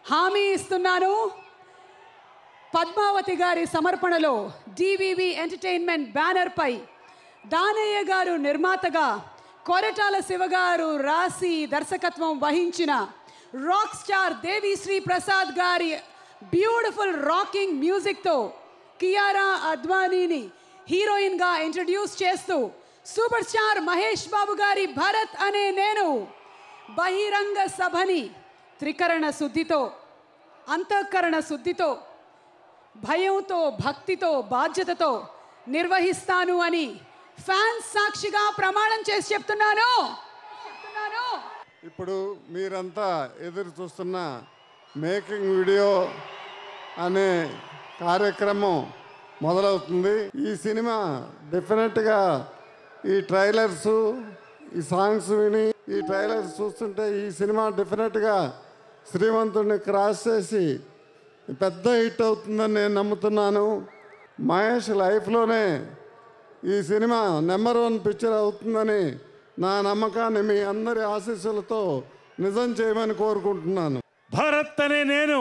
హామీ ఇస్తున్నాను పద్మావతి గారి సమర్పణలో డివివి ఎంటర్టైన్మెంట్ బ్యానర్పై దానయ్య గారు నిర్మాతగా కొరటాల శివ గారు రాసి దర్శకత్వం వహించిన రాక్ స్టార్ దేవిశ్రీ ప్రసాద్ గారి బ్యూటిఫుల్ రాకింగ్ మ్యూజిక్తో కియారా అద్వానీని హీరోయిన్గా ఇంట్రడ్యూస్ చేస్తూ సూపర్ స్టార్ మహేష్ బాబు గారి భరత్ అనే నేను బహిరంగ సభని త్రికరణ శుద్ధితో అంతఃకరణ శుద్ధితో భయంతో భక్తితో బాధ్యతతో నిర్వహిస్తాను అని ఫ్యాన్స్ సాక్షిగా ప్రమాణం చేసి చెప్తున్నాను చెప్తున్నాను ఇప్పుడు మీరంతా ఎదురు చూస్తున్న మేకింగ్ వీడియో అనే కార్యక్రమం మొదలవుతుంది ఈ సినిమా డెఫినెట్గా ఈ ట్రైలర్స్ ఈ సాంగ్స్ విని ఈ ట్రైలర్స్ చూస్తుంటే ఈ సినిమా డెఫినెట్గా శ్రీమంతుడిని క్రాస్ చేసి పెద్ద హిట్ అవుతుందని నేను నమ్ముతున్నాను మహేష్ లైఫ్లోనే ఈ సినిమా నెంబర్ వన్ పిక్చర్ అవుతుందని నా నమ్మకాన్ని మీ అందరి ఆశీస్సులతో నిజం చేయమని కోరుకుంటున్నాను భరత్ అనే నేను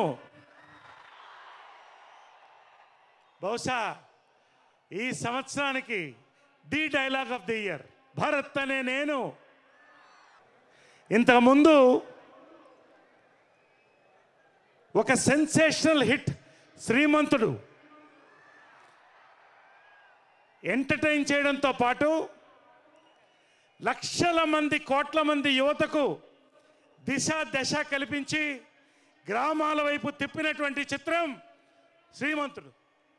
బహుశా ఈ సంవత్సరానికి the dialogue of the year Bharat అనే నేను ఇంతకుముందు ఒక సెన్సేషనల్ హిట్ శ్రీమంతుడు ఎంటర్టైన్ చేయడంతో పాటు లక్షల మంది కోట్ల మంది యువతకు దిశ దశ కల్పించి గ్రామాల వైపు తిప్పినటువంటి చిత్రం శ్రీమంతుడు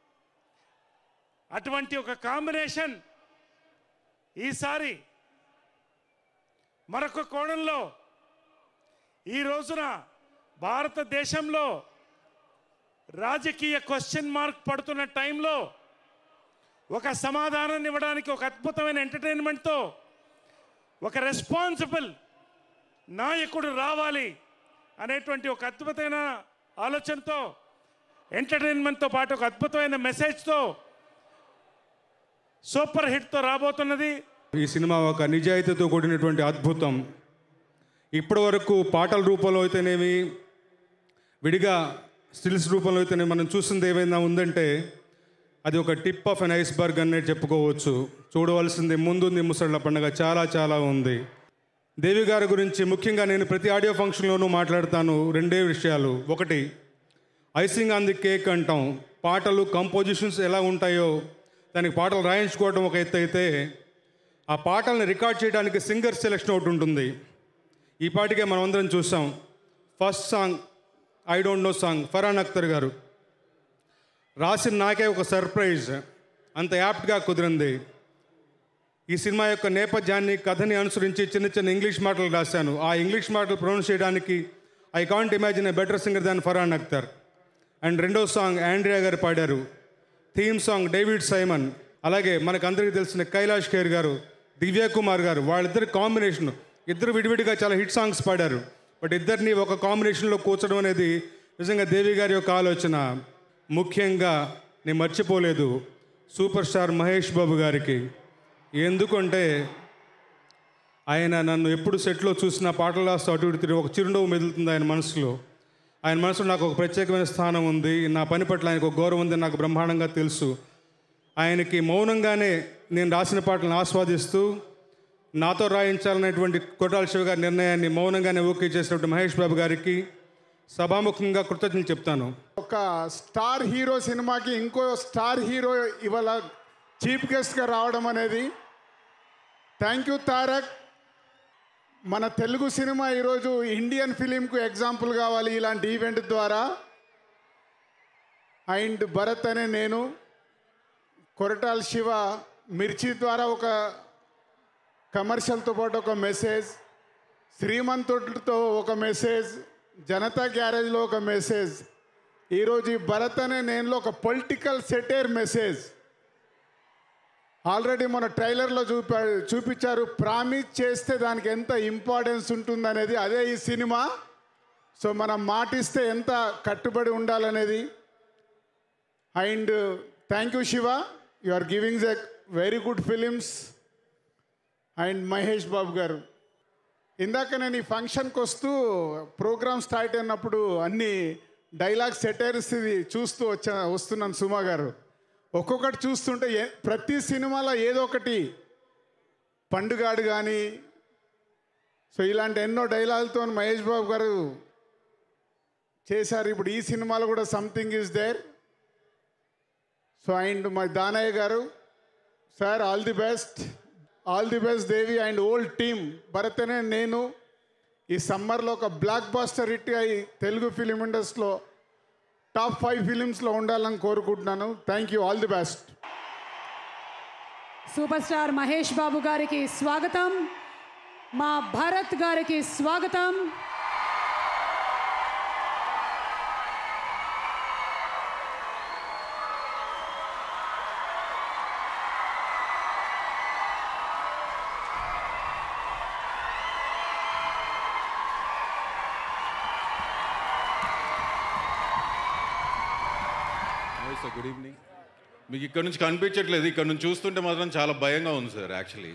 అటువంటి ఒక కాంబినేషన్ ఈసారి మరొక కోణంలో ఈ రోజున భారతదేశంలో రాజకీయ క్వశ్చన్ మార్క్ పడుతున్న టైంలో ఒక సమాధానాన్ని ఇవ్వడానికి ఒక అద్భుతమైన ఎంటర్టైన్మెంట్తో ఒక రెస్పాన్సిబుల్ నాయకుడు రావాలి అనేటువంటి ఒక అద్భుతమైన ఆలోచనతో ఎంటర్టైన్మెంట్తో పాటు ఒక అద్భుతమైన మెసేజ్తో సూపర్ హిట్తో రాబోతున్నది ఈ సినిమా ఒక నిజాయితీతో కూడినటువంటి అద్భుతం ఇప్పటి వరకు పాటల రూపంలో అయితేనేమి విడిగా స్టిల్స్ రూపంలో అయితేనే మనం చూసింది ఏమైనా ఉందంటే అది ఒక టిప్ ఆఫ్ అన్ ఐస్బర్గ్ అనే చెప్పుకోవచ్చు చూడవలసింది ముందుంది ముసళ్ళ పండుగ చాలా చాలా ఉంది దేవి గారి గురించి ముఖ్యంగా నేను ప్రతి ఆడియో ఫంక్షన్లోనూ మాట్లాడతాను రెండే విషయాలు ఒకటి ఐసింగ్ ఆన్ ది కేక్ అంటాం పాటలు కంపోజిషన్స్ ఎలా ఉంటాయో దానికి పాటలు రాయించుకోవడం ఒక ఎత్తు అయితే ఆ పాటల్ని రికార్డ్ చేయడానికి సింగర్ సెలెక్షన్ ఒకటి ఉంటుంది ఈ పాటికే మనం అందరం చూసాం first song I don't know song Farhan Akhtar గారు రాసిన నాకే ఒక సర్ప్రైజ్ అంత యాప్ట్గా కుదిరింది ఈ సినిమా యొక్క నేపథ్యాన్ని కథని అనుసరించి చిన్న చిన్న ఇంగ్లీష్ మాటలు రాశాను ఆ ఇంగ్లీష్ మాటలు ప్రొనౌన్స్ చేయడానికి I can't imagine a better singer than Farhan Akhtar and రెండో సాంగ్ ఆండ్రియా గారు పాడారు థీమ్ సాంగ్ డేవిడ్ సైమన్ అలాగే మనకు అందరికీ తెలిసిన కైలాష్ ఖేర్ గారు దివ్య కుమార్ గారు వాళ్ళిద్దరి కాంబినేషన్ ఇద్దరు విడివిడిగా చాలా హిట్ సాంగ్స్ పాడారు బట్ ఇద్దరిని ఒక కాంబినేషన్లో కూర్చడం అనేది నిజంగా దేవి గారి యొక్క ఆలోచన ముఖ్యంగా నేను మర్చిపోలేదు సూపర్ స్టార్ మహేష్ బాబు గారికి ఎందుకంటే ఆయన నన్ను ఎప్పుడు సెట్లో చూసిన పాటలు రాస్తూ అటు ఇటు తిరిగి ఒక చిరునవ్వు మెదులుతుంది ఆయన మనసులో ఆయన మనసులో నాకు ఒక ప్రత్యేకమైన స్థానం ఉంది నా పని పట్ల ఆయనకు ఒక గౌరవం ఉంది నాకు బ్రహ్మాండంగా తెలుసు ఆయనకి మౌనంగానే నేను రాసిన పాటలను ఆస్వాదిస్తూ నాతో రాయించాలనేటువంటి కొట్టాల శివ గారి నిర్ణయాన్ని మౌనంగానే ఓకే చేసినటువంటి మహేష్ బాబు గారికి సభాముఖంగా కృతజ్ఞతలు చెప్తాను ఒక స్టార్ హీరో సినిమాకి ఇంకో స్టార్ హీరో ఇవాళ చీఫ్ గెస్ట్గా రావడం అనేది థ్యాంక్ యూ తారక్ మన తెలుగు సినిమా ఈరోజు ఇండియన్ ఫిలింకు ఎగ్జాంపుల్ కావాలి ఇలాంటి ఈవెంట్ ద్వారా అండ్ భరత్ అనే నేను కొరటాల శివ మిర్చి ద్వారా ఒక కమర్షియల్తో పాటు ఒక మెసేజ్ శ్రీమంతుడితో ఒక మెసేజ్ జనతా గ్యారేజ్లో ఒక మెసేజ్ ఈరోజు ఈ భరత్ అనే నేనులో ఒక పొలిటికల్ సెటైర్ మెసేజ్ ఆల్రెడీ మన ట్రైలర్లో చూపా చూపించారు ప్రామిస్ చేస్తే దానికి ఎంత ఇంపార్టెన్స్ ఉంటుందనేది అదే ఈ సినిమా సో మనం మాటిస్తే ఎంత కట్టుబడి ఉండాలనేది and thank you Siva you are giving a very good films and Mahesh Babu గారు ఇందాక నేను ఈ ఫంక్షన్కి వస్తూ ప్రోగ్రామ్ స్టార్ట్ అయినప్పుడు అన్ని డైలాగ్ సెటైర్స్ ఇది చూస్తూ వచ్చా వస్తున్నాను సుమా గారు ఒక్కొక్కటి చూస్తుంటే ఏ- ప్రతి సినిమాలో ఏదో ఒకటి పండుగాడు కానీ సో ఇలాంటి ఎన్నో డైలాగులతో మహేష్ బాబు గారు చేశారు ఇప్పుడు ఈ సినిమాలో కూడా something is there so and మా దానయ్య గారు sir all the best all the best Devi and old team Bharat అనే నేను ఈ సమ్మర్లో ఒక బ్లాక్ బాస్టర్ హిట్ అయి తెలుగు ఫిలిం ఇండస్ట్రీలో టాప్ ఫైవ్ ఫిలిమ్స్లో ఉండాలని కోరుకుంటున్నాను thank you all the best super star Mahesh Babu గారికి స్వాగతం మా భరత్ గారికి స్వాగతం సార్ గుడ్ ఈవినింగ్ మీకు ఇక్కడ నుంచి కనిపించట్లేదు ఇక్కడ నుంచి చూస్తుంటే మాత్రం చాలా భయంగా ఉంది sir actually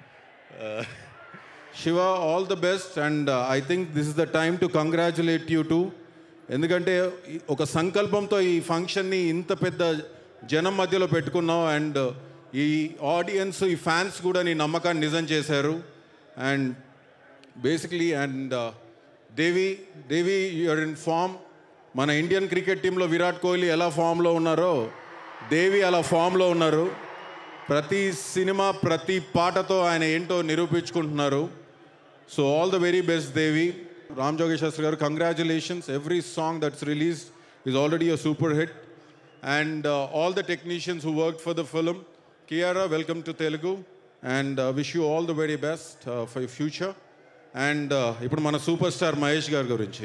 Siva all the best and I think this is the time to congratulate you too ఎందుకంటే ఈ- ఒక సంకల్పంతో ఈ ఫంక్షన్ని ఇంత పెద్ద జనం మధ్యలో పెట్టుకున్నావు అండ్ ఈ ఆడియన్స్ ఈ ఫ్యాన్స్ కూడా నీ నమ్మకాన్ని నిజం చేశారు and basically and Devi Devi you are in form మన ఇండియన్ క్రికెట్ టీంలో విరాట్ కోహ్లీ ఎలా ఫామ్లో ఉన్నారో దేవి అలా ఫామ్లో ఉన్నారు ప్రతి సినిమా ప్రతి పాటతో ఆయన ఏంటో నిరూపించుకుంటున్నారు so all the very best Devi Ram జోగేష్ శాస్త్రి గారు congratulations every song that's released is already a super hit and all the technicians who work for the film Kiara welcome to Telugu and wish you all the very best for future and ఇప్పుడు మన super star Mahesh గారి గురించి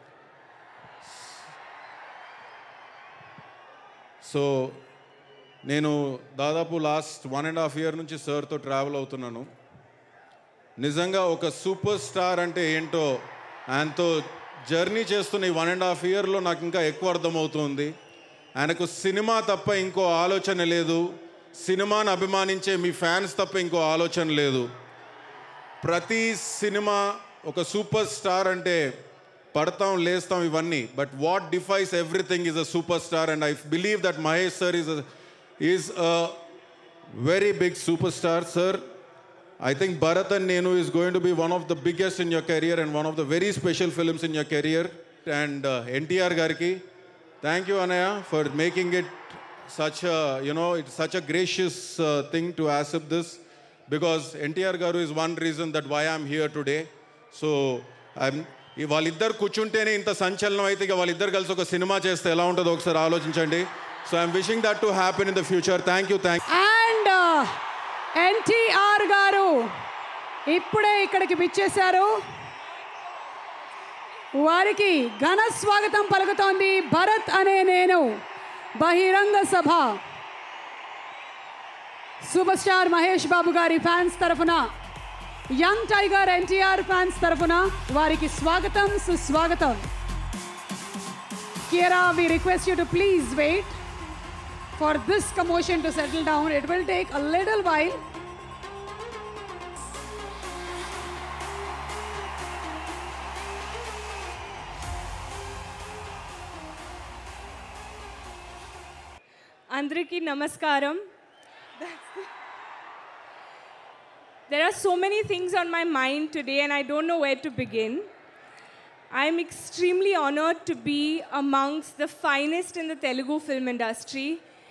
so నేను దాదాపు last one and half year నుంచి సార్తో travel అవుతున్నాను నిజంగా ఒక సూపర్ స్టార్ అంటే ఏంటో ఆయనతో జర్నీ చేస్తున్న ఈ వన్ అండ్ హాఫ్ ఇయర్లో నాకు ఇంకా ఎక్కువ అర్థమవుతుంది ఆయనకు సినిమా తప్ప ఇంకో ఆలోచన లేదు సినిమాను అభిమానించే మీ ఫ్యాన్స్ తప్ప ఇంకో ఆలోచన లేదు ప్రతి సినిమా ఒక సూపర్ స్టార్ అంటే పడతాం లేస్తాం ఇవన్నీ but what defies everything is a super star and I believe that Mahesh sir is is a very big super star sir I think Bharat and Nenu is going to be one of the biggest in your career and one of the very special films in your career. And uh, NTR Garki, thank you Anaya for making it such a, you know, it's such a gracious uh, thing to accept this because NTR Garu is one reason that why I'm here today. So I'm ఈ వాళ్ళిద్దరు కూర్చుంటేనే ఇంత సంచలనం అయితే ఇక వాళ్ళిద్దరు కలిసి ఒక cinema చేస్తే ఎలా ఉంటుందో ఒకసారి ఆలోచించండి so I'm wishing that to happen in the future thank you thank and NTR గారు ఇప్పుడే ఇక్కడికి విచ్చేశారు వారికి ఘన స్వాగతం పలుకుతోంది భరత్ అనే నేను బహిరంగ సభ సూపర్ స్టార్ మహేష్ బాబు గారి ఫ్యాన్స్ తరఫున యంగ్ టైగర్ ఎన్టీఆర్ ఫ్యాన్స్ తరఫున వారికి స్వాగతం సుస్వాగతం Kiera, we request you to please wait for this commotion to settle down. It will take a little while. అందరికీ నమస్కారం There are so many things on my mind today, and I don't know where to begin. I'm extremely honored to be amongst the finest in the Telugu film industry.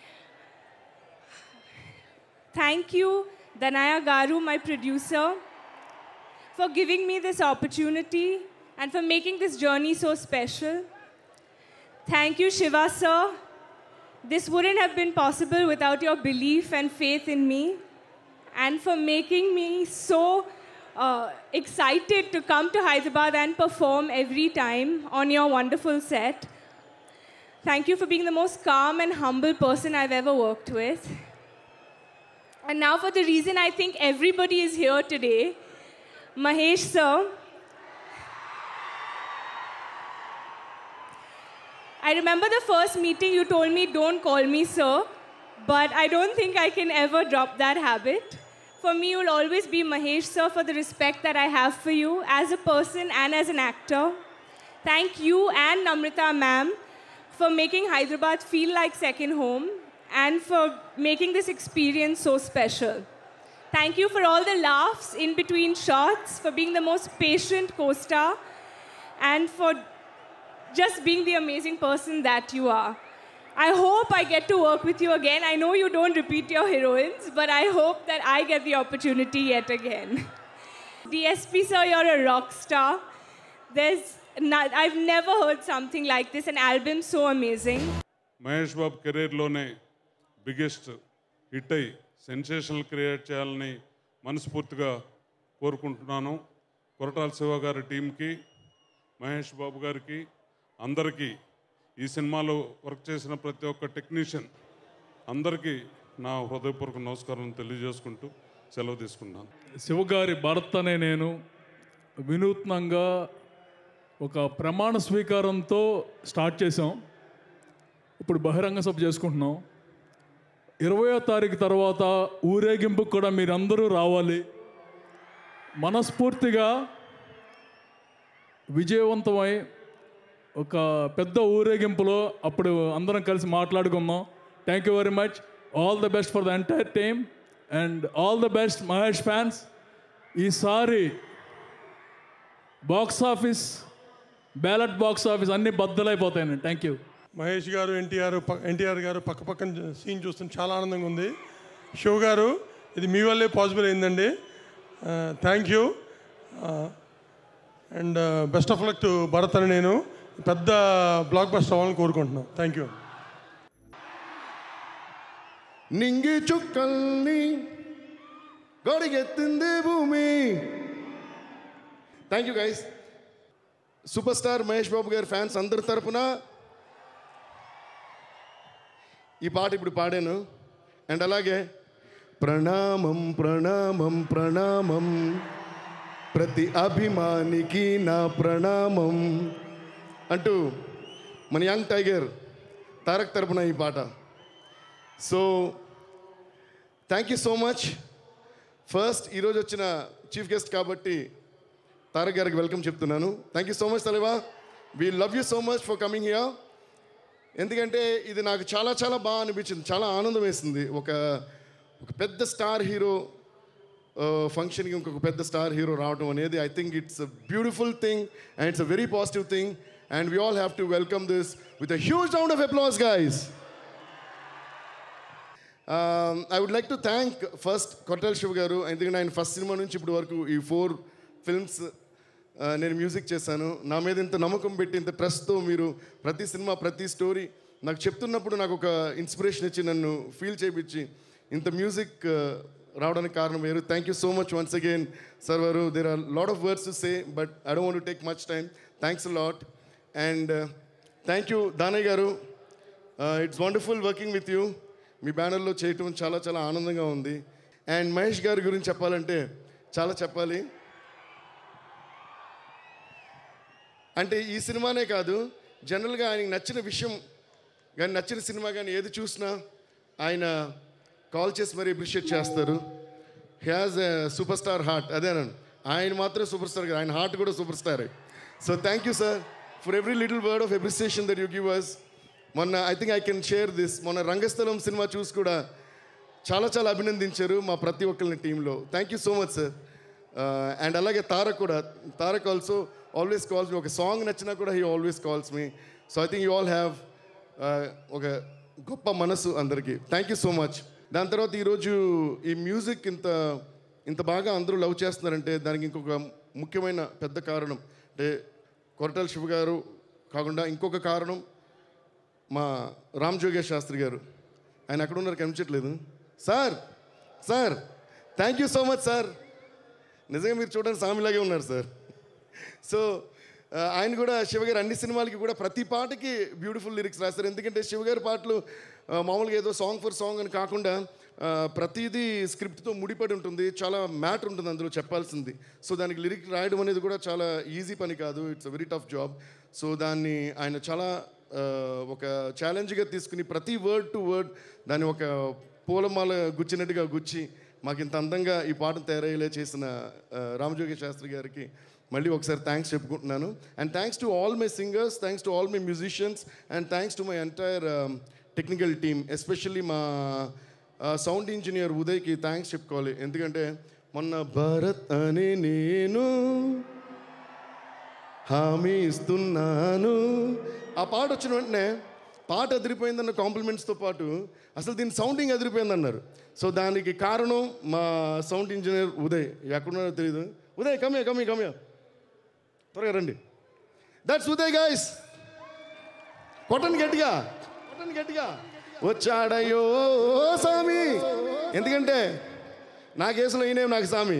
Thank you, Danaya Garu, my producer, for giving me this opportunity and for making this journey so special. Thank you, Shiva sir. This wouldn't have been possible without your belief and faith in me, and for making me so uh, excited to come to Hyderabad and perform every time on your wonderful set. Thank you for being the most calm and humble person I've ever worked with. And now, for the reason I think everybody is here today, Mahesh sir. I remember the first meeting you told me, don't call me sir, but I don't think I can ever drop that habit. for me, you'll always be Mahesh, sir, for the respect that I have for you as a person and as an actor. Thank you and Namrita ma'am for making Hyderabad feel like second home and for making this experience so special. Thank you for all the laughs in between shots, for being the most patient co star, and for just being the amazing person that you are. I hope I get to work with you again. I know you don't repeat your heroines, but I hope that I get the opportunity yet again. DSP sir, you're a rock star. There's not, I've never heard something like this, an album so amazing. Mahesh Babu కెరీర్లోనే biggest hit అయి sensational create చేయాలని మనస్ఫూర్తిగా కోరుకుంటున్నాను కొరటాల శివ గారి టీంకి మహేష్ బాబు గారికి అందరికీ ఈ సినిమాలో వర్క్ చేసిన ప్రతి ఒక్క టెక్నీషియన్ అందరికీ నా హృదయపూర్వక నమస్కారం తెలియజేసుకుంటూ సెలవు తీసుకుంటాను శివగారి భర్త అనే నేను వినూత్నంగా ఒక ప్రమాణ స్వీకారంతో స్టార్ట్ చేసాం ఇప్పుడు బహిరంగ సభ చేసుకుంటున్నాం ఇరవయో తారీఖు తర్వాత ఊరేగింపుకు కూడా మీరందరూ రావాలి మనస్ఫూర్తిగా విజయవంతమై ఒక పెద్ద ఊరేగింపులో అప్పుడు అందరం కలిసి మాట్లాడుకుందాం thank you very much all the best for the entire team and all the best Mahesh fans ఈసారి box office ballot box office అన్నీ బద్దలైపోతాయండి థ్యాంక్ యూ మహేష్ గారు ఎన్టీఆర్ ఎన్టీఆర్ గారు పక్క పక్కన సీన్ చూస్తుంటే చాలా ఆనందంగా ఉంది శివ్ గారు ఇది మీ వల్లే పాసిబుల్ అయిందండి thank you and best of luck to Bharat అని నేను పెద్ద బ్లాక్ బస్టర్ అవ్వాలని కోరుకుంటున్నాను థ్యాంక్ యూ నింగి చుక్కల్ని గడిగెత్తింది భూమి thank you guys super star Mahesh Babu గారి ఫ్యాన్స్ అందరి తరపున ఈ పాట ఇప్పుడు పాడాను అండ్ అలాగే ప్రణామం ప్రణామం ప్రణామం ప్రతి అభిమానికి నా ప్రణామం అంటూ మన యంగ్ టైగర్ తారక్ తరపున ఈ పాట so thank you so much first ఈరోజు వచ్చిన చీఫ్ గెస్ట్ కాబట్టి తారక్ గారికి వెల్కమ్ చెప్తున్నాను థ్యాంక్ యూ సో మచ్ తలేవా we love you so much for coming here ఎందుకంటే ఇది నాకు చాలా చాలా బాగా అనిపించింది చాలా ఆనందం వేసింది ఒక ఒక పెద్ద స్టార్ హీరో ఫంక్షన్కి ఇంకొక పెద్ద స్టార్ హీరో రావడం అనేది I think it's a beautiful thing and it's a very positive thing and we all have to welcome this with a huge round of applause guys I would like to thank first కొట్టల్ శివ్ గారు ఎందుకంటే ఆయన first cinema నుంచి ఇప్పటి వరకు ఈ four films నేను music చేశాను నా మీద ఇంత నమ్మకం పెట్టి ఇంత ట్రస్ట్తో మీరు ప్రతి సినిమా ప్రతి స్టోరీ నాకు చెప్తున్నప్పుడు నాకు ఒక ఇన్స్పిరేషన్ ఇచ్చి నన్ను ఫీల్ చేయించి ఇంత మ్యూజిక్ రావడానికి కారణం వేరు thank you so much once again sir వారు there are lot of words to say but I don't want take much time thanks lot and thank you Danayya గారు it's wonderful working with you మీ బ్యానర్లో చేయటం చాలా చాలా ఆనందంగా ఉంది and Mahesh గారి గురించి చెప్పాలంటే చాలా చెప్పాలి అంటే ఈ సినిమానే కాదు జనరల్గా ఆయనకి నచ్చిన విషయం కానీ నచ్చిన సినిమా కానీ ఏది చూసినా ఆయన కాల్ చేసి మరీ అప్రిషియేట్ చేస్తారు has a super star heart అదేనండి ఆయన మాత్రం సూపర్ స్టార్ కాదు ఆయన హార్ట్ కూడా సూపర్ స్టారే so thank you sir for every little word of appreciation that you give us మొన్న I think I can share this మొన్న రంగస్థలం సినిమా చూసి కూడా చాలా చాలా అభినందించారు మా ప్రతి ఒక్కరిని టీంలో thank you so much sir and అలాగే తారక్ కూడా Tarak also always calls me ఒక సాంగ్ నచ్చినా కూడా he always calls me so I think you all have ఒక గొప్ప మనసు అందరికీ థ్యాంక్ యూ సో మచ్ దాని తర్వాత ఈరోజు ఈ మ్యూజిక్ ఇంత ఇంత బాగా అందరూ లవ్ చేస్తున్నారంటే దానికి ఇంకొక ముఖ్యమైన పెద్ద కారణం అంటే కొరటాల శివ గారు కాకుండా ఇంకొక కారణం మా రామ్ జోగేష్ శాస్త్రి గారు ఆయన అక్కడ ఉన్నారు కనిపించట్లేదు sir sir thank you so much sir నిజంగా మీరు చూడడానికి సామిలాగే ఉన్నారు సార్ సో ఆ, ఆయన కూడా శివగారు అన్ని సినిమాలకి కూడా ప్రతి పాటకి బ్యూటిఫుల్ లిరిక్స్ రాస్తారు ఎందుకంటే శివగారి పాటలు ఆ, మామూలుగా ఏదో సాంగ్ ఫర్ సాంగ్ అని కాకుండా ఆ, ప్రతిదీ స్క్రిప్ట్తో ముడిపడి ఉంటుంది చాలా మ్యాటర్ ఉంటుంది అందులో చెప్పాల్సింది సో దానికి లిరిక్ రాయడం అనేది కూడా చాలా ఈజీ పని కాదు it's a very tough job so దాన్ని ఆయన చాలా ఆ, ఒక ఛాలెంజ్గా తీసుకుని ప్రతి వర్డ్ టు వర్డ్ దాన్ని ఒక పూలమాల గుచ్చినట్టుగా గుచ్చి మాకు ఇంత అందంగా ఈ పాటను తయారయ్యేలా చేసిన ఆ, రామజోగి శాస్త్రి గారికి మళ్ళీ ఒకసారి థ్యాంక్స్ చెప్పుకుంటున్నాను and thanks to all my singers thanks to all my musicians and thanks to my entire technical team especially మా సౌండ్ ఇంజనీర్ ఉదయ్కి థ్యాంక్స్ చెప్పుకోవాలి ఎందుకంటే మొన్న భరత్ అనే నేను హామీ ఇస్తున్నాను ఆ పాట వచ్చిన వెంటనే పాట అదిరిపోయిందన్న కాంప్లిమెంట్స్తో పాటు అసలు దీని సౌండింగ్ అదిరిపోయిందన్నారు సో దానికి కారణం మా సౌండ్ ఇంజనీర్ ఉదయ్ ఎక్కడున్నారో తెలియదు ఉదయ్ కమ్యా కమ్యా కమ్యా త్వరగా రండి దట్స్ ఉదయ్ గైస్ కొట్టండి గట్టిగా కొట్టండి గట్టిగా వచ్చాడయ్యో సామి ఎందుకంటే నా కేసులో ఈయనే నాకు సామి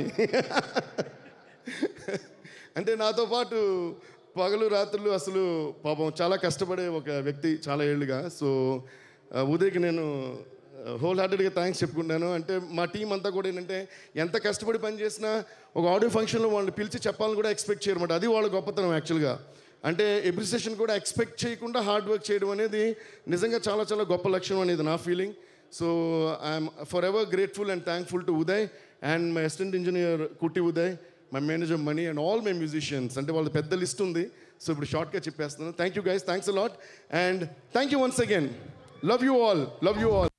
అంటే నాతో పాటు పగలు రాత్రులు అసలు పాపం చాలా కష్టపడే ఒక వ్యక్తి చాలా ఏళ్ళుగా సో ఆ, ఉదయ్కి నేను హోల్ హార్టెడ్గా థ్యాంక్స్ చెప్పుకుంటాను అంటే మా టీం అంతా కూడా ఏంటంటే ఎంత కష్టపడి పని చేసినా ఒక ఆడియో ఫంక్షన్లో వాళ్ళని పిలిచి చెప్పాలని కూడా ఎక్స్పెక్ట్ చేయరమాట అది వాళ్ళ గొప్పతనం యాక్చువల్గా అంటే ఎప్రిసియేషన్ కూడా ఎక్స్పెక్ట్ చేయకుండా హార్డ్ వర్క్ చేయడం అనేది నిజంగా చాలా చాలా గొప్ప లక్షణం అనేది నా feeling so I'm for ever grateful and thankful to Uday and my assistant engineer Kutti Uday my manager Mani and all my musicians అంటే వాళ్ళ పెద్ద లిస్ట్ ఉంది సో ఇప్పుడు షార్ట్గా చెప్పేస్తున్నాను thank you guys thanks a lot and thank you once again love you all love you all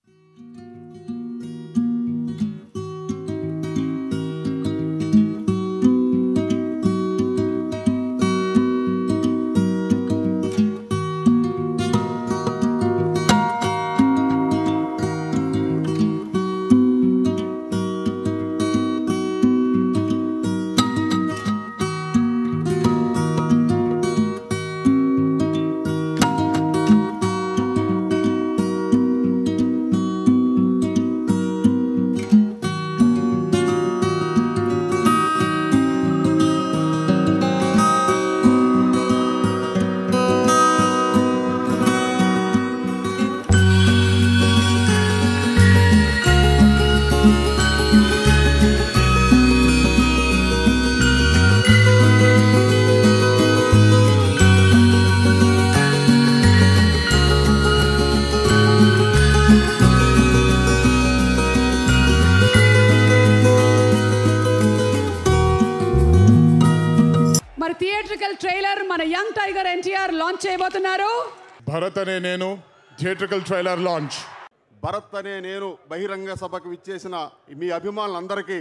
మరి theatrical trailer మన young tiger NTR launch చేయబోతున్నారు భరత్ అనే నేను థియేట్రికల్ ట్రైలర్ లాంచ్ భరత్ అనే నేను బహిరంగ సభకు విచ్చేసిన మీ అభిమానులందరికీ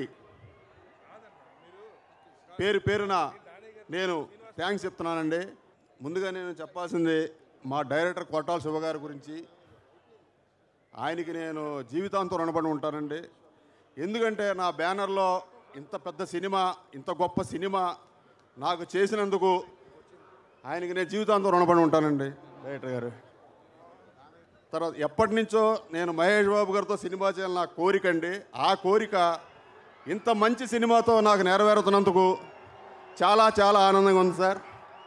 పేరు పేరున నేను థ్యాంక్స్ చెప్తున్నానండి ముందుగా నేను చెప్పాల్సింది మా డైరెక్టర్ కొట్టాల శివ గారి గురించి ఆయనకి నేను జీవితాంతం రుణపడి ఉంటానండి ఎందుకంటే నా బ్యానర్లో ఇంత పెద్ద సినిమా ఇంత గొప్ప సినిమా నాకు చేసినందుకు ఆయనకి నేను జీవితాంతం రుణపడి ఉంటానండి డైరెక్టర్ గారు తర్వాత ఎప్పటి నుంచో నేను మహేష్ బాబు గారితో సినిమా చేయాలని నా కోరిక అండి ఆ కోరిక ఇంత మంచి సినిమాతో నాకు నెరవేరుతున్నందుకు చాలా చాలా ఆనందంగా ఉంది సార్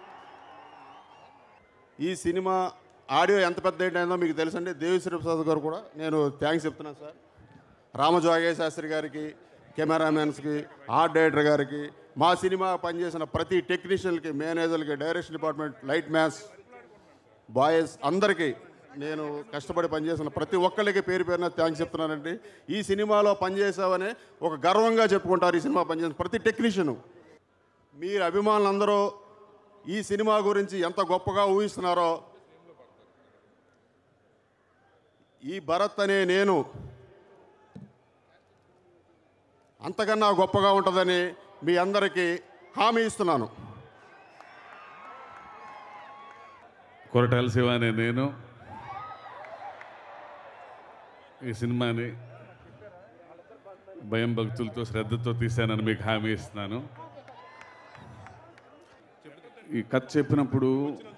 ఈ సినిమా ఆడియో ఎంత పెద్ద హిట్ అయిందో మీకు తెలుసండి దేవిశ్రీ ప్రసాద్ గారు కూడా నేను థ్యాంక్స్ చెప్తున్నాను సార్ రామజోగయ్య శాస్త్రి గారికి కెమెరామెన్స్కి ఆర్ట్ డైరెక్టర్ గారికి మా సినిమా పనిచేసిన ప్రతి టెక్నీషియన్కి మేనేజర్కి direction department light mans boys అందరికీ నేను కష్టపడి పనిచేసిన ప్రతి ఒక్కరికి పేరు పేరున థ్యాంక్స్ చెప్తున్నానండి ఈ సినిమాలో పనిచేసావని ఒక గర్వంగా చెప్పుకుంటారు ఈ సినిమా పనిచేసిన ప్రతి టెక్నీషియను మీరు అభిమానులందరూ ఈ సినిమా గురించి ఎంత గొప్పగా ఊహిస్తున్నారో ఈ భరత్ అనే నేను అంతకన్నా గొప్పగా ఉంటుందని మీ అందరికీ హామీ ఇస్తున్నాను కొరటాల శివ అనే నేను ఈ సినిమాని భయం భక్తులతో శ్రద్ధతో తీశానని మీకు హామీ ఇస్తున్నాను ఈ కథ చెప్పినప్పుడు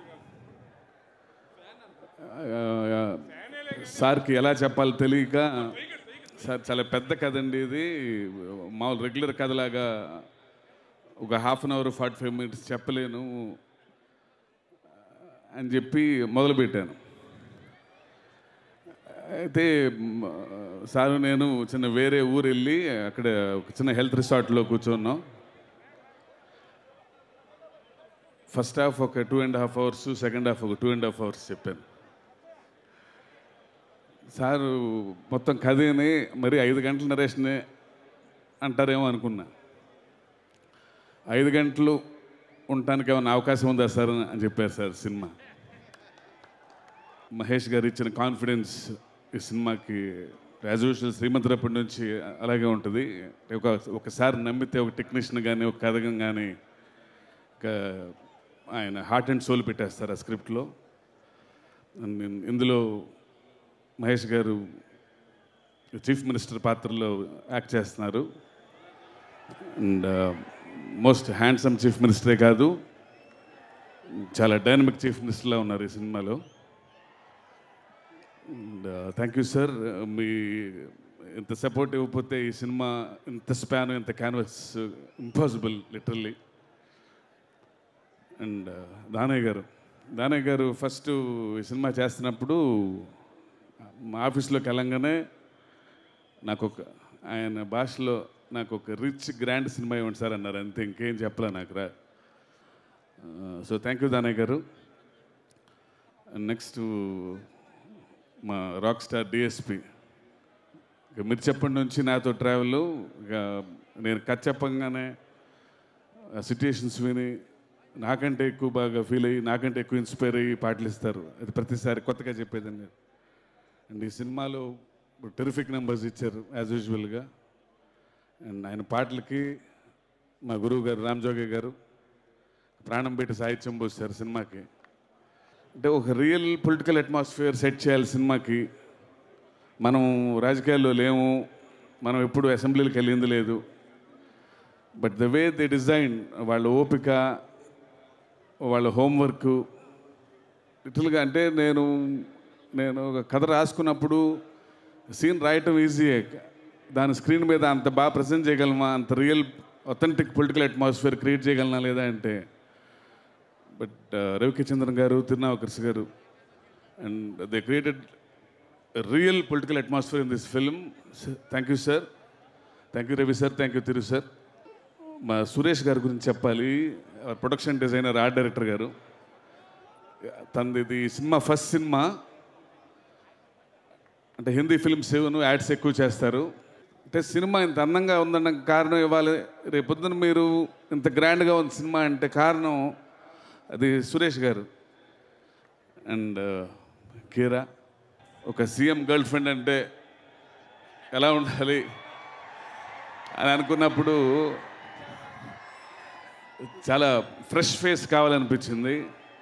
ఆ, సార్కి ఎలా చెప్పాలో తెలియక సార్ చాలా పెద్ద కథ అండి ఇది మామూలు రెగ్యులర్ కథలాగా ఒక half an hour forty five minutes చెప్పలేను అని చెప్పి మొదలుపెట్టాను అయితే మ్, సారు నేను చిన్న వేరే ఊరు వెళ్ళి అక్కడ ఒక చిన్న హెల్త్ రిసార్ట్లో కూర్చున్నాం ఫస్ట్ హాఫ్ ఒక two and half hours second half ఒక టూ అండ్ హాఫ్ అవర్స్ చెప్పాను సారు మొత్తం కథని మరి ఐదు గంటల నరేషనే అంటారేమో అనుకున్నా ఐదు గంటలు ఉండటానికి ఏమైనా అవకాశం ఉందా సార్ అని చెప్పారు సార్ సినిమా మహేష్ గారు ఇచ్చిన కాన్ఫిడెన్స్ ఈ సినిమాకి యాజ్ యూజువల్ శ్రీమంతరప్పటి నుంచి అలాగే ఉంటుంది ఒక ఒకసారి నమ్మితే ఒక టెక్నీషియన్ కానీ ఒక కథకం కానీ ఒక ఆయన హార్ట్ అండ్ సోల్ పెట్టేస్తారు ఆ స్క్రిప్ట్లో And ఇన్- ఇందులో మహేష్ గారు చీఫ్ మినిస్టర్ పాత్రలో యాక్ట్ చేస్తున్నారు అండ్ మోస్ట్ హ్యాండ్సమ్ చీఫ్ మినిస్టరే కాదు చాలా డైనమిక్ చీఫ్ మినిస్టర్లా ఉన్నారు ఈ సినిమాలో అండ్ థ్యాంక్ యూ సార్ మీ ఇంత సపోర్ట్ ఇవ్వకపోతే ఈ సినిమా ఇంత స్పాన్ ఇంత canvas impossible literally and Danayya గారు దానయ్య గారు ఫస్ట్ ఈ సినిమా చేస్తున్నప్పుడు మా ఆఫీస్లోకి వెళ్ళంగానే నాకు ఒక ఆయన భాషలో నాకు ఒక రిచ్ గ్రాండ్ సినిమా ఇవ్వండి సార్ అన్నారు అంతే ఇంకేం చెప్పలే నాకు రా సో థ్యాంక్ యూ దానయ్య గారు నెక్స్ట్ మా రాక్ స్టార్ డిఎస్పి ఇక మీరు చెప్పండి నుంచి నాతో ట్రావెల్ ఇక నేను కథ చెప్పంగానే సిట్యుయేషన్స్ విని నాకంటే ఎక్కువ బాగా ఫీల్ అయ్యి నాకంటే ఎక్కువ ఇన్స్పైర్ అయ్యి పాటలు ఇస్తారు అది ప్రతిసారి కొత్తగా చెప్పేదండి అండ్ ఈ సినిమాలో టెరిఫిక్ నెంబర్స్ ఇచ్చారు యాజ్ యూజువల్గా అండ్ ఆయన పాటలకి మా గురువు గారు రామ్జోగి గారు ప్రాణం పెట్టి సాహిత్యం పోస్తారు సినిమాకి అంటే ఒక రియల్ పొలిటికల్ అట్మాస్ఫియర్ సెట్ చేయాలి సినిమాకి మనం రాజకీయాల్లో లేము మనం ఎప్పుడు అసెంబ్లీలకు వెళ్ళింది లేదు but the way they design వాళ్ళ ఓపిక వాళ్ళ హోంవర్క్ లిటిల్గా అంటే నేను నేను ఒక కథ రాసుకున్నప్పుడు సీన్ రాయటం ఈజీయే దాని స్క్రీన్ మీద అంత బాగా ప్రజెంట్ చేయగలమా అంత real authentic political atmosphere create చేయగలనా లేదా అంటే బట్ రవికి చంద్రన్ గారు తిరునావకర్స్ గారు and they created real political atmosphere in this film thank you sir thank you Ravi sir thank you Thiru sir మా సురేష్ గారి గురించి చెప్పాలి ప్రొడక్షన్ డిజైనర్ ఆర్ట్ డైరెక్టర్ గారు తనది ఇది సినిమా ఫస్ట్ సినిమా అంటే హిందీ ఫిల్మ్స్ ఏవను యాడ్స్ ఎక్కువ చేస్తారు అంటే సినిమా ఇంత అందంగా ఉందన్న కారణం ఇవ్వాలి రేపొద్దున మీరు ఇంత గ్రాండ్గా ఉంది సినిమా అంటే కారణం అది సురేష్ గారు అండ్ కీరా ఒక సీఎం గర్ల్ ఫ్రెండ్ అంటే ఎలా ఉండాలి అని అనుకున్నప్పుడు చాలా ఫ్రెష్ ఫేస్ కావాలనిపించింది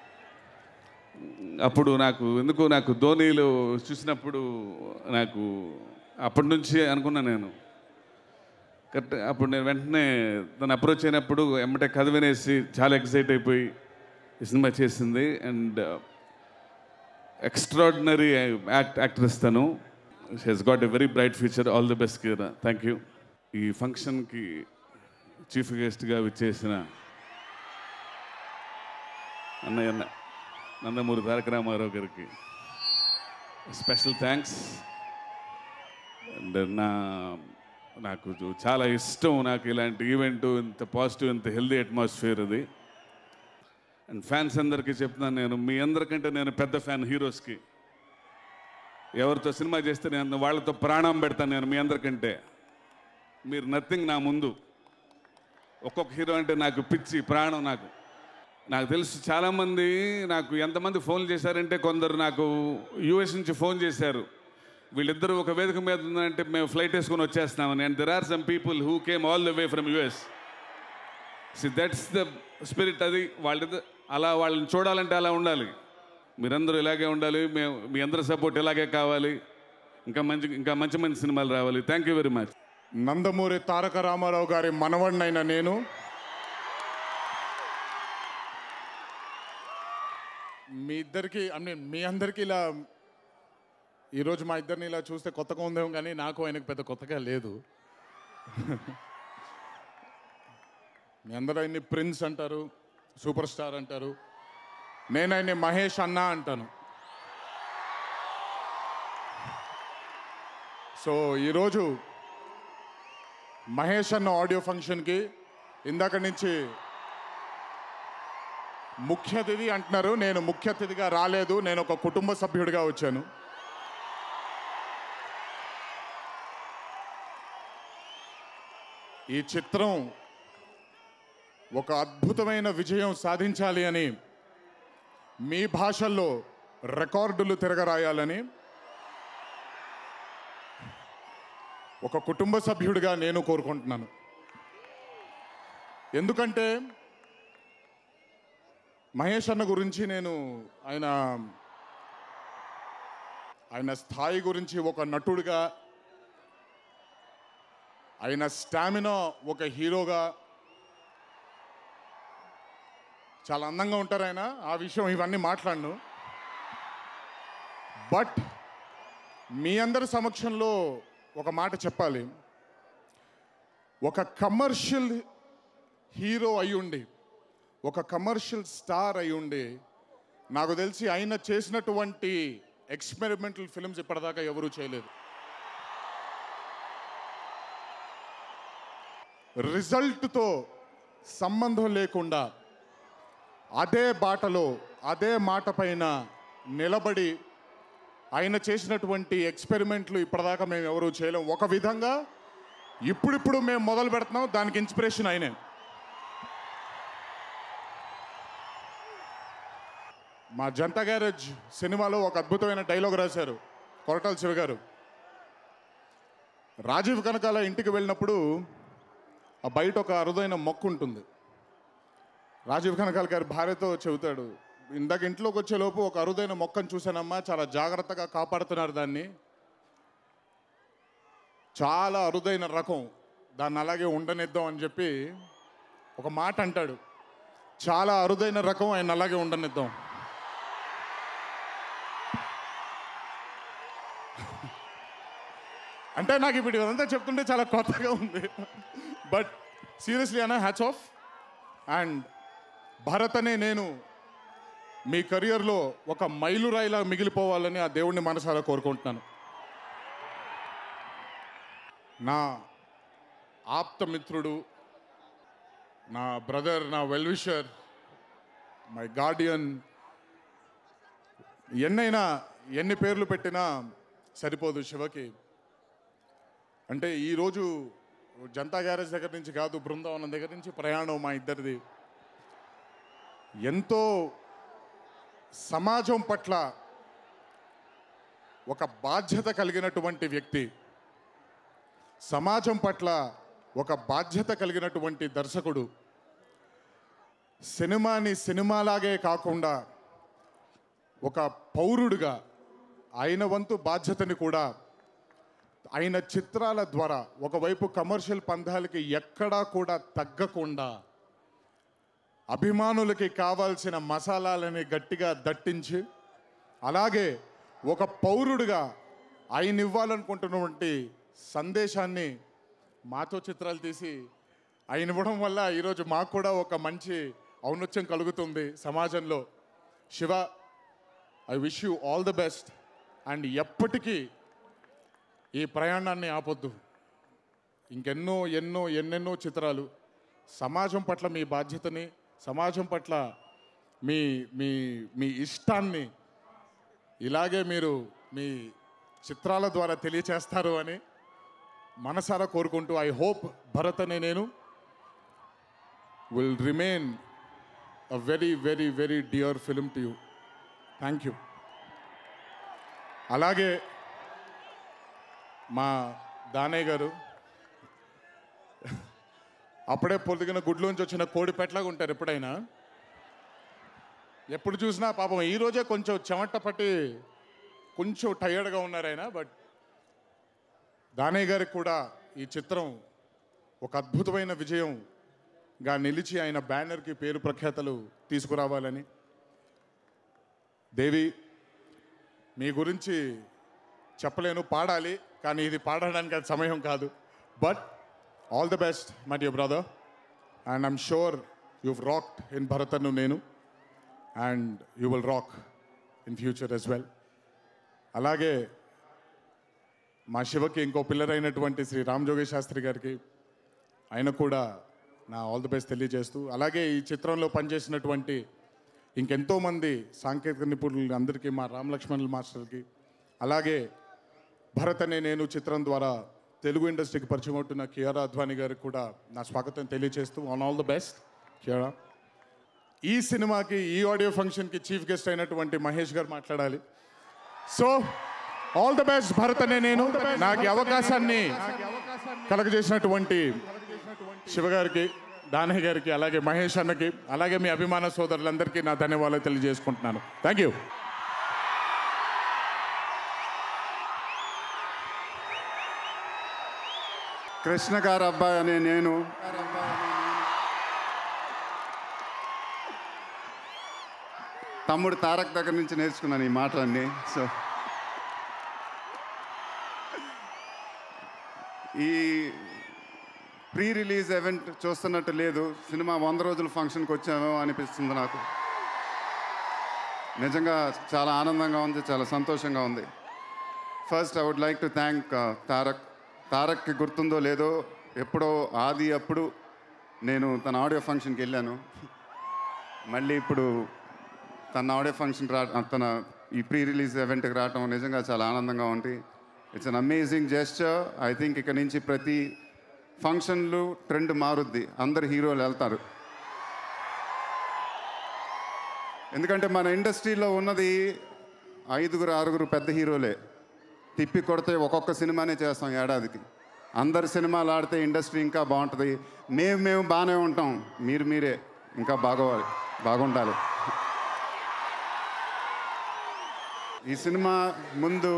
అప్పుడు నాకు ఎందుకు నాకు ధోనీలు చూసినప్పుడు నాకు అప్పటి నుంచి అనుకున్నా నేను కరెక్ట్ అప్పుడు నేను వెంటనే తను అప్రోచ్ అయినప్పుడు ఎమ్మటే కథ వినేసి చాలా ఎక్సైట్ అయిపోయి ఈ సినిమా చేసింది అండ్ ఎక్స్ట్రాడినరీ యాక్ట్ యాక్ట్రెస్ తను he's got a very bright future all the best Kiara thank you ఈ ఫంక్షన్కి చీఫ్ గెస్ట్గా విచ్చేసిన అన్నయ్య అన్న నందమూరి తారక రామారావు గారికి స్పెషల్ థ్యాంక్స్ అండ్ నా నాకు చాలా ఇష్టం నాకు ఇలాంటి ఈవెంట్ ఇంత పాజిటివ్ ఇంత హెల్దీ అట్మాస్ఫియర్ అది అండ్ ఫ్యాన్స్ అందరికీ చెప్తున్నాను నేను మీ అందరికంటే నేను పెద్ద ఫ్యాన్ హీరోస్కి ఎవరితో సినిమా చేస్తే నేను వాళ్ళతో ప్రాణం పెడతాను నేను మీ అందరికంటే మీరు నథింగ్ నా ముందు ఒక్కొక్క హీరో అంటే నాకు పిచ్చి ప్రాణం నాకు నాకు తెలుసు చాలామంది నాకు ఎంతమంది ఫోన్ చేశారంటే కొందరు నాకు యూఎస్ నుంచి ఫోన్ చేశారు వీళ్ళిద్దరూ ఒక వేదిక మీద ఉందంటే మేము ఫ్లైట్ వేసుకొని వచ్చేస్తున్నామని and there are some people who came all the way from US see that's the spirit అది వాళ్ళ అలా వాళ్ళని చూడాలంటే అలా ఉండాలి మీరందరూ ఇలాగే ఉండాలి మేము మీ అందరి సపోర్ట్ ఇలాగే కావాలి ఇంకా మంచి ఇంకా మంచి మంచి సినిమాలు రావాలి thank you very much Nandamuri Taraka Ramarao గారి మనవడినైన నేను మీ ఇద్దరికి ఐ మీన్ మీ అందరికీ ఇలా ఈరోజు మా ఇద్దరిని ఇలా చూస్తే కొత్తగా ఉందేమో కానీ నాకు ఆయనకు పెద్ద కొత్తగా లేదు మీ అందరూ ఆయన్ని ప్రిన్స్ అంటారు సూపర్ స్టార్ అంటారు నేను ఆయన్ని మహేష్ అన్న అంటాను సో ఈరోజు మహేష్ అన్న ఆడియో ఫంక్షన్కి ఇందాక నుంచి ముఖ్య అతిథి అంటున్నారు నేను ముఖ్య అతిథిగా రాలేదు నేను ఒక కుటుంబ సభ్యుడిగా వచ్చాను ఈ చిత్రం ఒక అద్భుతమైన విజయం సాధించాలి అని మీ భాషల్లో రికార్డులు తిరగరాయాలని ఒక కుటుంబ సభ్యుడిగా నేను కోరుకుంటున్నాను ఎందుకంటే మహేష్ అన్న గురించి నేను ఆయన ఆయన స్థాయి గురించి ఒక నటుడిగా ఆయన స్టామినా ఒక హీరోగా చాలా అందంగా ఉంటారు ఆయన ఆ విషయం ఇవన్నీ మాట్లాడను బట్ మీ అందరి సమక్షంలో ఒక మాట చెప్పాలి ఒక కమర్షియల్ హీరో అయి ఉండి ఒక కమర్షియల్ స్టార్ అయి ఉండి నాకు తెలిసి ఆయన చేసినటువంటి ఎక్స్పెరిమెంటల్ ఫిల్మ్స్ ఇప్పటిదాకా ఎవరూ చేయలేదు రిజల్ట్తో సంబంధం లేకుండా అదే బాటలో అదే మాట పైన నిలబడి ఆయన చేసినటువంటి ఎక్స్పెరిమెంట్లు ఇప్పటిదాకా మేము ఎవరూ చేయలేం ఒక విధంగా ఇప్పుడిప్పుడు మేము మొదలు పెడుతున్నాం దానికి ఇన్స్పిరేషన్ ఆయనే మా జనతా గ్యారేజ్ సినిమాలో ఒక అద్భుతమైన డైలాగ్ రాశారు కొరటాల శివ గారు రాజీవ్ కనకాల ఇంటికి వెళ్ళినప్పుడు ఆ బయట ఒక అరుదైన మొక్క ఉంటుంది రాజీవ్ కనకాల గారి భార్యతో చెబుతాడు ఇందాక ఇంట్లోకి వచ్చేలోపు ఒక అరుదైన మొక్కను చూశానమ్మా చాలా జాగ్రత్తగా కాపాడుతున్నారు దాన్ని చాలా అరుదైన రకం దాన్ని అలాగే ఉండనిద్దాం అని చెప్పి ఒక మాట అంటాడు చాలా అరుదైన రకం ఆయన అలాగే ఉండనిద్దాం అంటే నాకు ఇప్పుడు ఇదంతా చెప్తుంటే చాలా కొత్తగా ఉంది బట్ సీరియస్లీ అన్న హ్యాచ్ ఆఫ్ అండ్ భరత్ అనే నేను మీ కెరియర్లో ఒక మైలురాయిలా మిగిలిపోవాలని ఆ దేవుణ్ణి మనసారా కోరుకుంటున్నాను నా ఆప్త మిత్రుడు నా బ్రదర్ నా వెల్విషర్ మై గార్డియన్ ఎన్నైనా ఎన్ని పేర్లు పెట్టినా సరిపోదు శివకి అంటే ఈరోజు జనతా గ్యారేజ్ దగ్గర నుంచి కాదు బృందావనం దగ్గర నుంచి ప్రయాణం మా ఇద్దరిది ఎంతో సమాజం పట్ల ఒక బాధ్యత కలిగినటువంటి వ్యక్తి సమాజం పట్ల ఒక బాధ్యత కలిగినటువంటి దర్శకుడు సినిమాని సినిమాలాగే కాకుండా ఒక పౌరుడిగా ఆయన వంతు బాధ్యతని కూడా ఆయన చిత్రాల ద్వారా ఒకవైపు కమర్షియల్ పందాలకి ఎక్కడా కూడా తగ్గకుండా అభిమానులకి కావాల్సిన మసాలాలని గట్టిగా దట్టించి అలాగే ఒక పౌరుడిగా ఆయన ఇవ్వాలనుకుంటున్నటువంటి సందేశాన్ని మాతో చిత్రాలు తీసి ఆయన ఇవ్వడం వల్ల ఈరోజు మాకు కూడా ఒక మంచి ఔన్నత్యం కలుగుతుంది సమాజంలో Shiva I wish you all the best and ఎప్పటికీ ఈ ప్రయాణాన్ని ఆపొద్దు ఇంకెన్నో ఎన్నో ఎన్నెన్నో చిత్రాలు సమాజం పట్ల మీ బాధ్యతని సమాజం పట్ల మీ మీ మీ ఇష్టాన్ని ఇలాగే మీరు మీ చిత్రాల ద్వారా తెలియచేస్తారు అని మనసారా కోరుకుంటూ ఐ హోప్ భరత్ అనే Nenu will remain a very very very dear film to you thank you అలాగే మా దానయ్య గారు అప్పుడే పొద్దుగిన గుడ్లోంచి వచ్చిన కోడి పెట్టలాగా ఉంటారు ఎప్పుడైనా ఎప్పుడు చూసినా పాపం ఈ రోజే కొంచెం చెమట పట్టి కొంచెం టయర్డ్గా ఉన్నారు ఆయన బట్ దానయ్య గారికి కూడా ఈ చిత్రం ఒక అద్భుతమైన విజయంగా నిలిచి ఆయన బ్యానర్కి పేరు ప్రఖ్యాతలు తీసుకురావాలని దేవి మీ గురించి చెప్పలేను పాడాలి కానీ ఇది పాడడానికి అది సమయం కాదు but all the best my dear brother and I'm sure you've rocked in భరతను నేను and you will rock in future as well అలాగే మా శివకి ఇంకో పిల్లర్ అయినటువంటి శ్రీ రామ్ జోగేష్ శాస్త్రి గారికి ఆయన కూడా నా ఆల్ ది బెస్ట్ తెలియజేస్తూ అలాగే ఈ చిత్రంలో పనిచేసినటువంటి ఇంకెంతోమంది సాంకేతిక నిపుణులు అందరికీ మా రామ్ లక్ష్మణుల మాస్టర్కి అలాగే భరత్ అనే నేను చిత్రం ద్వారా తెలుగు ఇండస్ట్రీకి పరిచయం అవుతున్న కియారా అద్వానీ గారికి కూడా నా స్వాగతం తెలియజేస్తూ on all the best Kiara ఈ సినిమాకి ఈ ఆడియో ఫంక్షన్కి చీఫ్ గెస్ట్ అయినటువంటి మహేష్ గారు మాట్లాడాలి so all the best Bharat అనే నేను నాకు ఈ అవకాశాన్ని కలగజేసినటువంటి శివగారికి దానయ్య గారికి అలాగే మహేష్ అన్నకి అలాగే మీ అభిమాన సోదరులందరికీ నా ధన్యవాదాలు తెలియజేసుకుంటున్నాను థ్యాంక్ యూ కృష్ణ గారు అబ్బాయి అనే నేను తమ్ముడు తారక్ దగ్గర నుంచి నేర్చుకున్నాను ఈ మాటలన్నీ సో ఈ ప్రీ రిలీజ్ ఈవెంట్ చూస్తున్నట్టు లేదు సినిమా వంద రోజుల ఫంక్షన్కి వచ్చామో అనిపిస్తుంది నాకు నిజంగా చాలా ఆనందంగా ఉంది చాలా సంతోషంగా ఉంది first I would like to thank Tarak తారక్కి గుర్తుందో లేదో ఎప్పుడో ఆది అప్పుడు నేను తన ఆడియో ఫంక్షన్కి వెళ్ళాను మళ్ళీ ఇప్పుడు తన ఆడియో ఫంక్షన్ రా తన ఈ ప్రీ రిలీజ్ ఈవెంట్కి రావటం నిజంగా చాలా ఆనందంగా ఉంది it's an amazing gesture I think ఇక నుంచి ప్రతి ఫంక్షన్లు ట్రెండ్ మారుద్ది అందరు హీరోలు వెళ్తారు ఎందుకంటే మన ఇండస్ట్రీలో ఉన్నది ఐదుగురు ఆరుగురు పెద్ద హీరోలే తిప్పి కొడితే ఒక్కొక్క సినిమానే చేస్తాం ఏడాదికి అందరు సినిమాలు ఆడితే ఇండస్ట్రీ ఇంకా బాగుంటుంది మేము మేము బాగానే ఉంటాం మీరు మీరే ఇంకా బాగోవాలి బాగుండాలి ఈ సినిమా ముందు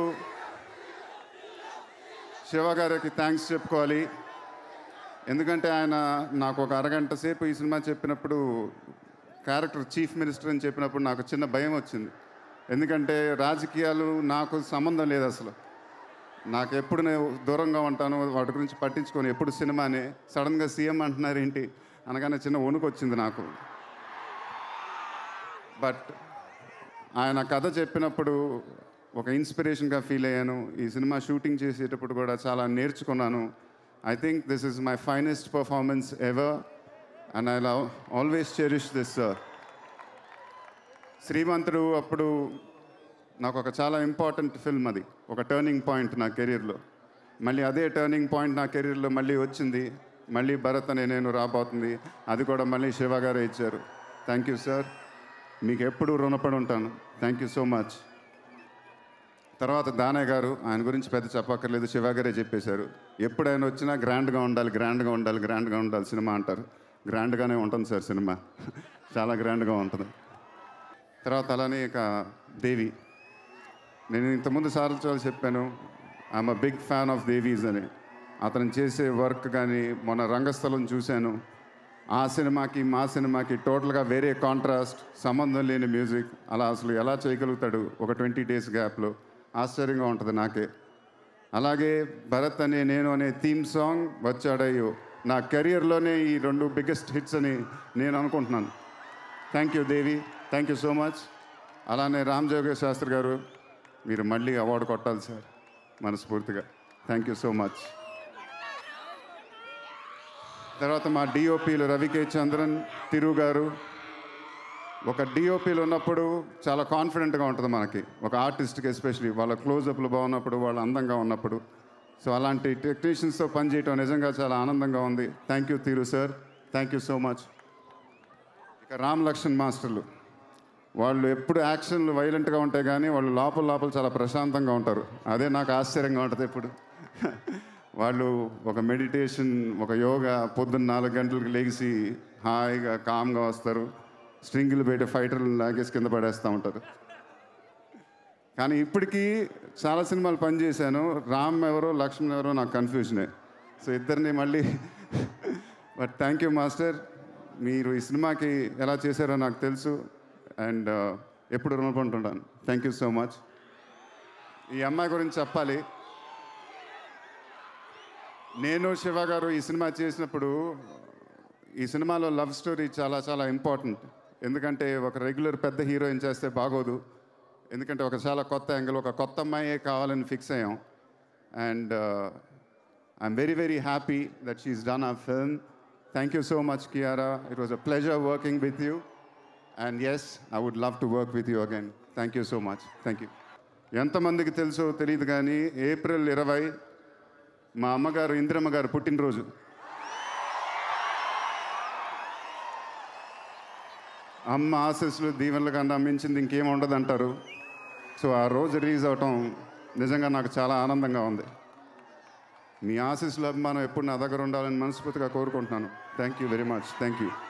శివ గారికి థ్యాంక్స్ చెప్పుకోవాలి ఎందుకంటే ఆయన నాకు ఒక అరగంట సేపు ఈ సినిమా చెప్పినప్పుడు క్యారెక్టర్ చీఫ్ మినిస్టర్ అని చెప్పినప్పుడు నాకు చిన్న భయం వచ్చింది ఎందుకంటే రాజకీయాలు నాకు సంబంధం లేదు అసలు నాకు ఎప్పుడు నేను దూరంగా ఉంటాను వాటి గురించి పట్టించుకొని ఎప్పుడు సినిమానే సడన్గా సీఎం అంటున్నారు ఏంటి అనగానే చిన్న వణుకు వచ్చింది నాకు బట్ ఆయన కథ చెప్పినప్పుడు ఒక ఇన్స్పిరేషన్గా ఫీల్ అయ్యాను ఈ సినిమా షూటింగ్ చేసేటప్పుడు కూడా చాలా నేర్చుకున్నాను I think this is my finest performance ever and I love always cherish this sir Srimanthudu అప్పుడు నాకు ఒక చాలా ఇంపార్టెంట్ ఫిల్మ్ అది ఒక టర్నింగ్ పాయింట్ నా కెరీర్లో మళ్ళీ అదే టర్నింగ్ పాయింట్ నా కెరీర్లో మళ్ళీ వచ్చింది మళ్ళీ భరత్ అనే నేను రాబోతుంది అది కూడా మళ్ళీ శివ గారే ఇచ్చారు థ్యాంక్ యూ సార్ మీకు ఎప్పుడు రుణపడి ఉంటాను థ్యాంక్ యూ సో మచ్ తర్వాత దానయ్య గారు ఆయన గురించి పెద్ద చెప్పక్కర్లేదు శివ గారే చెప్పేశారు ఎప్పుడు ఆయన వచ్చినా గ్రాండ్గా ఉండాలి గ్రాండ్గా ఉండాలి గ్రాండ్గా ఉండాలి సినిమా అంటారు గ్రాండ్గానే ఉంటుంది సార్ సినిమా చాలా గ్రాండ్గా ఉంటుంది తర్వాత అలానే ఇక దేవి నేను ఇంతకుముందు సార్లు చాలా చెప్పాను I'm a big fan of Devi's అని అతను చేసే వర్క్ కానీ మొన్న రంగస్థలం చూశాను ఆ సినిమాకి మా సినిమాకి టోటల్గా వేరే కాంట్రాస్ట్ సంబంధం లేని మ్యూజిక్ అలా అసలు ఎలా చేయగలుగుతాడు ఒక ట్వంటీ డేస్ గ్యాప్లో ఆశ్చర్యంగా ఉంటుంది నాకే అలాగే భరత్ అనే నేను అనే థీమ్ సాంగ్ వచ్చాడయ్యో నా కెరియర్లోనే ఈ రెండు బిగ్గెస్ట్ హిట్స్ అని నేను అనుకుంటున్నాను thank you Devi thank you so much అలానే రామ్ జోగేష్ శాస్త్రి గారు మీరు మళ్ళీ అవార్డు కొట్టాలి సార్ మనస్ఫూర్తిగా థ్యాంక్ యూ సో మచ్ తర్వాత మా డిఓపీలు రవికే చంద్రన్ తిరు గారు ఒక డిఓపీలు ఉన్నప్పుడు చాలా కాన్ఫిడెంట్గా ఉంటుంది మనకి ఒక ఆర్టిస్ట్కి ఎస్పెషలీ వాళ్ళ క్లోజప్లు బాగున్నప్పుడు వాళ్ళు అందంగా ఉన్నప్పుడు సో అలాంటి టెక్నీషియన్స్తో పనిచేయటం నిజంగా చాలా ఆనందంగా ఉంది thank you Thiru sir thank you so much ఇక రామ్ లక్ష్మణ్ మాస్టర్లు వాళ్ళు ఎప్పుడు యాక్షన్లు వైలెంట్గా ఉంటాయి కానీ వాళ్ళు లోపల లోపల చాలా ప్రశాంతంగా ఉంటారు అదే నాకు ఆశ్చర్యంగా ఉంటుంది ఎప్పుడు వాళ్ళు ఒక మెడిటేషన్ ఒక యోగా పొద్దున్న నాలుగు గంటలకు లేచి హాయిగా కామ్గా వస్తారు స్ట్రింగులు బయట ఫైటర్లు లాగేసి కింద పడేస్తూ ఉంటారు కానీ ఇప్పటికీ చాలా సినిమాలు పనిచేశాను రామ్ ఎవరో లక్ష్మణ్ ఎవరో నాకు కన్ఫ్యూజనే సో ఇద్దరిని మళ్ళీ బట్ థ్యాంక్ యూ మాస్టర్ మీరు ఈ సినిమాకి ఎలా చేశారో నాకు తెలుసు అండ్ ఎప్పుడు రుణపడుతుంటాను థ్యాంక్ యూ సో మచ్ ఈ అమ్మాయి గురించి చెప్పాలి నేను శివ గారు ఈ సినిమా చేసినప్పుడు ఈ సినిమాలో లవ్ స్టోరీ చాలా చాలా ఇంపార్టెంట్ ఎందుకంటే ఒక రెగ్యులర్ పెద్ద హీరోయిన్ చేస్తే బాగోదు ఎందుకంటే ఒక చాలా కొత్త యాంగిల్ ఒక కొత్త అమ్మాయే కావాలని ఫిక్స్ అయ్యాం and I'm very very happy that she's done a film thank you so much Kiara it was a pleasure working with you and as I would love to work with you again thank you so much thank you ఎంతమందికి తెలుసో తెలియదు కానీ April ఇరవై మా అమ్మగారు ఇందిరమ్మ గారు పుట్టినరోజు అమ్మ ఆశీస్సులు దీవెనలు కన్నా మించింది ఇంకేం ఉండదు అంటారు సో ఆ రోజు రిలీజ్ అవటం నిజంగా నాకు చాలా ఆనందంగా ఉంది మీ ఆశీస్సులు అభిమానం ఎప్పుడు నా దగ్గర ఉండాలని మనస్ఫూర్తిగా కోరుకుంటున్నాను thank you very much thank you